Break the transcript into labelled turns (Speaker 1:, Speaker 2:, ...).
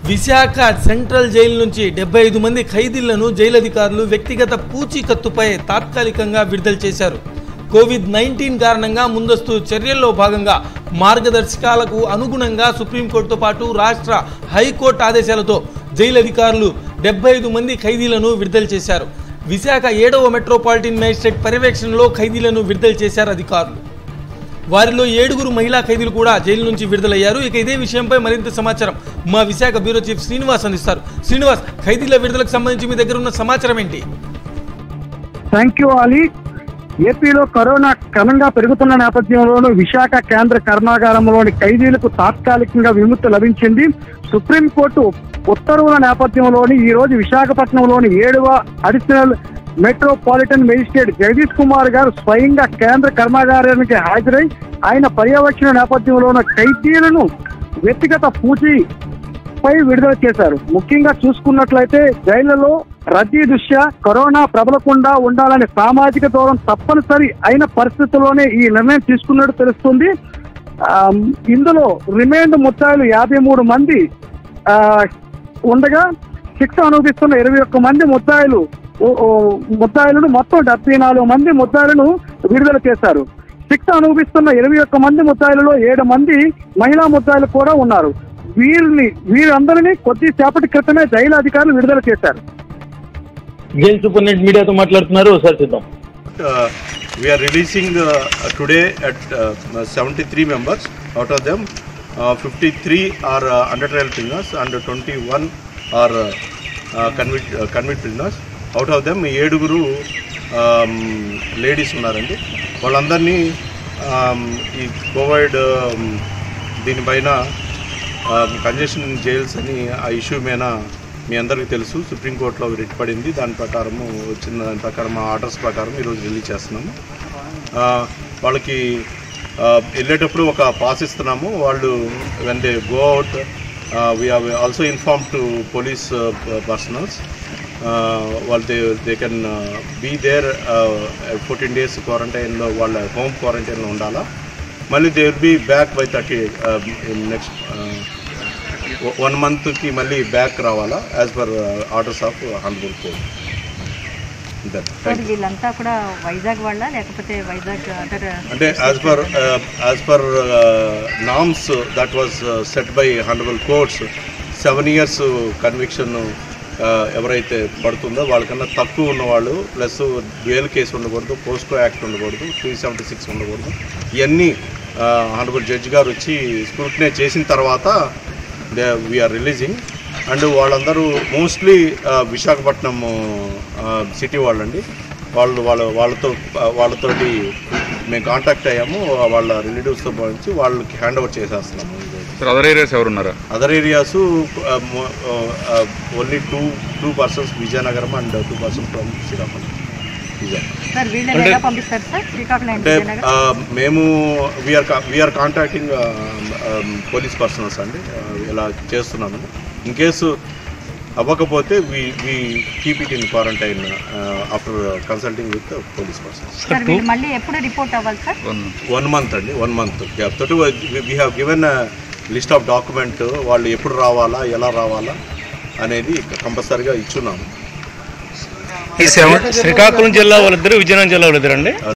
Speaker 1: Visakha central jail నుంచి డెబ్బై ఐదు మంది ఖైదీలను జైలు అధికారులు వ్యక్తిగత పూచీకత్తుపై తాత్కాలికంగా విడుదల చేశారు కోవిడ్ నైన్టీన్ కారణంగా ముందస్తు చర్యల్లో భాగంగా మార్గదర్శకాలకు అనుగుణంగా సుప్రీంకోర్టుతో పాటు రాష్ట్ర హైకోర్టు ఆదేశాలతో జైలు అధికారులు డెబ్బై ఐదు మంది ఖైదీలను విడుదల చేశారు విశాఖ ఏడవ మెట్రోపాలిటన్ మేజిస్ట్రేట్ పర్యవేక్షణలో ఖైదీలను విడుదల చేశారు అధికారులు వారిలో ఏడుగురు మహిళా ఖైదీలు కూడా జైలు నుంచి విడుదలయ్యారు ఇక ఇదే విషయంపై మరింత సమాచారం మా విశాఖ బ్యూరో చీఫ్ శ్రీనివాస్ అందిస్తారు శ్రీనివాస్ ఖైదీల విడుదలకు సంబంధించి మీ దగ్గర ఉన్న సమాచారం ఏంటి
Speaker 2: థ్యాంక్ యూ అలీ ఏపీలో కరోనా క్రమంగా పెరుగుతున్న నేపథ్యంలోనూ విశాఖ కేంద్ర కర్మాగారంలోని ఖైదీలకు తాత్కాలికంగా విముక్తి లభించింది సుప్రీంకోర్టు ఉత్తర్వుల నేపథ్యంలోని ఈ రోజు విశాఖపట్నంలోని ఏడవ additional metropolitan magistrate Jagadish Kumar గారు స్వయంగా కేంద్ర కర్మాగారానికి హాజరై ఆయన పర్యవేక్షణ నేపథ్యంలోని ఖైదీలను వ్యక్తిగత పూచి పై విడుదల చేశారు ముఖ్యంగా చూసుకున్నట్లయితే జైళ్లలో రద్దీ దృష్ట్యా కరోనా ప్రబలకుండా ఉండాలనే సామాజిక దూరం తప్పనిసరి అయిన పరిస్థితుల్లోనే ఈ నిర్ణయం తీసుకున్నట్టు తెలుస్తుంది ఆ, ఇందులో రిమైండ్ ముత్తాయిలు యాభై మూడు మంది ఆ, ఉండగా శిక్ష అనుభవిస్తున్న ఇరవై ఒక్క మంది ముద్దాయిలు ఓ- ఓ ముద్దాయిలను మొత్తం డెబ్బై నాలుగు మంది ముద్దాయిలను విడుదల చేశారు శిక్ష అనుభవిస్తున్న ఇరవై ఒక్క మంది ముద్దాయిలలో ఏడు మంది మహిళా ముద్దాయిలు కూడా ఉన్నారు వీరిని వీరందరినీ కొద్దిసేపటి క్రితమే జైలు అధికారులు విడుదల చేశారు
Speaker 1: జైలు సూపరింటెండెంట్ మీడియాతో మాట్లాడుతున్నారు ఒకసారి చూద్దాం
Speaker 3: Uh, we are releasing uh, today at uh, 73 members. Out of them, uh, 53 are uh, under trial prisoners and 21 are uh, uh, convict, uh, convict prisoners. Out of them, ఏడుగురు ladies ఉన్నారండి వాళ్ళందరినీ um, ఈ Covid um, దీనిపైన congestion jails అని ఆ issue మీద మీ అందరికీ తెలుసు సుప్రీంకోర్టులో రిట్ పడింది దాని ప్రకారము వచ్చిన దాని ప్రకారం ఆ ఆర్డర్స్ ప్రకారం ఈరోజు రిలీజ్ చేస్తున్నాము ఆ, వాళ్ళకి ఆ, వెళ్ళేటప్పుడు ఒక పాస్ ఇస్తున్నాము వాళ్ళు when they go out we have also inform to police personnels వాళ్ళు they they can be there fourteen days క్వారంటైన్లో వాళ్ళ హోమ్ క్వారంటైన్లో ఉండాలా మళ్ళీ they will be back by thirty next one మంత్కి మళ్ళీ బ్యాక్ రావాలా యాజ్ పర్ ఆర్డర్స్ ఆఫ్ హండ్రెడ్ కోడ్
Speaker 4: సార్ వీళ్ళంతా కూడా వైజాగ్ వాళ్ళ లేకపోతే వైజాగ్ అదర్
Speaker 3: అంటే as per as per norms that was set by honourable courts seven years conviction ఎవరైతే పడుతుందో వాళ్ళకన్నా తక్కువ ఉన్నవాళ్ళు ప్లస్ డ్యూయల్ కేసు ఉండకూడదు పోస్కో యాక్ట్ ఉండకూడదు త్రీ సెవెంటీ సిక్స్ ఉండకూడదు ఇవన్నీ హండ్రబుల్ జడ్జి గారు వచ్చి స్క్రూటినే చేసిన తర్వాత దే వీఆర్ రిలీజింగ్ అండ్ వాళ్ళందరూ మోస్ట్లీ విశాఖపట్నం సిటీ వాళ్ళండి వాళ్ళు వాళ్ళ వాళ్ళతో వాళ్ళతోటి మేము కాంటాక్ట్ అయ్యాము వాళ్ళ రిలేటివ్స్తో పోయించి వాళ్ళకి హ్యాండ్ ఓవర్ చేసేస్తున్నాము
Speaker 5: సార్ అదర్ ఏరియాస్ ఎవరున్నారా
Speaker 3: other areas only two two persons Vizianagaram and two persons from Srikakulam Vizianagaram
Speaker 4: sir వీళ్ళని ఎలా పంపిస్తారు సార్ శ్రీకాకుళం అండ్
Speaker 3: అంటే
Speaker 4: విజయనగరం
Speaker 3: ఆ, మేము we are we are contacting police personnels అండి ఆ, ఇలా చేస్తున్నాము ఇన్ కేసు అవ్వకపోతే we we keep it in quarantine after consulting with police persons
Speaker 4: sir వీళ్ళు మళ్ళీ ఎప్పుడు రిపోర్ట్ అవ్వాలి సార్
Speaker 5: వన్
Speaker 3: వన్ మంత్ అండి వన్ మంత్ గ్యాప్ తోటి we have given list of document వాళ్ళు ఎప్పుడు రావాలా ఎలా రావాలా అనేది కంపల్సరీగా ఇచ్చున్నాము
Speaker 6: ఈ శ్రీకాకుళం జిల్లా వాళ్ళిద్దరు విజయనగరం జిల్లా వాళ్ళిద్దరు అండి